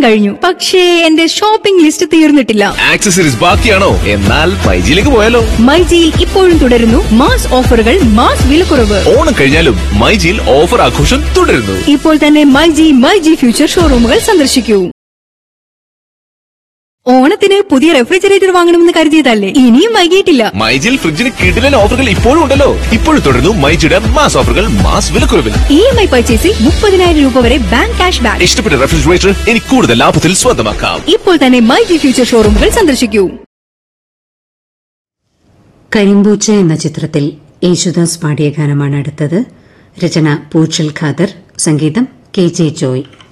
കഴിഞ്ഞു പക്ഷേ എന്റെ ഷോപ്പിംഗ് ലിസ്റ്റ് തീർന്നിട്ടില്ല ആക്സസറീസ് ബാക്കിയാണോ എന്നാൽ മൈജിയിലേക്ക് പോയാലോ മൈജിയിൽ ഇപ്പോഴും തുടരുന്നു മാസ് ഓഫറുകൾ മാസ് വിലക്കുറവ് ഓണം കഴിഞ്ഞാലും മൈജിയിൽ ഓഫർ ആഘോഷം തുടരുന്നു ഇപ്പോൾ തന്നെ മൈജി മൈജി ഫ്യൂച്ചർ ഷോറൂമുകൾ സന്ദർശിക്കൂ ഓണത്തിന് പുതിയ റെഫ്രിജറേറ്റർ വാങ്ങണമെന്ന് കരുതിയതല്ലേ ഇനിയും വൈകിയിട്ടില്ല മൈജിയിൽ ഫ്രിഡ്ജിന് കിടിലൻ ഓഫറുകൾ ഇപ്പോഴും ഉണ്ടല്ലോ ഇപ്പോഴും തുടരുന്നു മൈജിയുടെ മാസ് ഓഫറുകൾ മാസ് വിലക്കുറവിൽ ഇ എം ഐ പർച്ചേസിൽ മുപ്പതിനായിരം രൂപ വരെ ബാങ്ക് ക്യാഷ് ബാക്ക് ഇഷ്ടപ്പെട്ട റെഫ്രിജറേറ്റർ ഇനി കൂടുതൽ ലാഭത്തിൽ സ്വന്തമാക്കാം ഇപ്പോൾ തന്നെ മൈജി ഫ്യൂച്ചർ ഷോറൂമുകൾ സന്ദർശിക്കൂ കരിമ്പൂച്ച എന്ന ചിത്രത്തിൽ യേശുദാസ് പാടിയ ഗാനമാണ് അടുത്തത് രചന പൂച്ചൽ ഖാദർ സംഗീതം കെ ജെ ജോയ്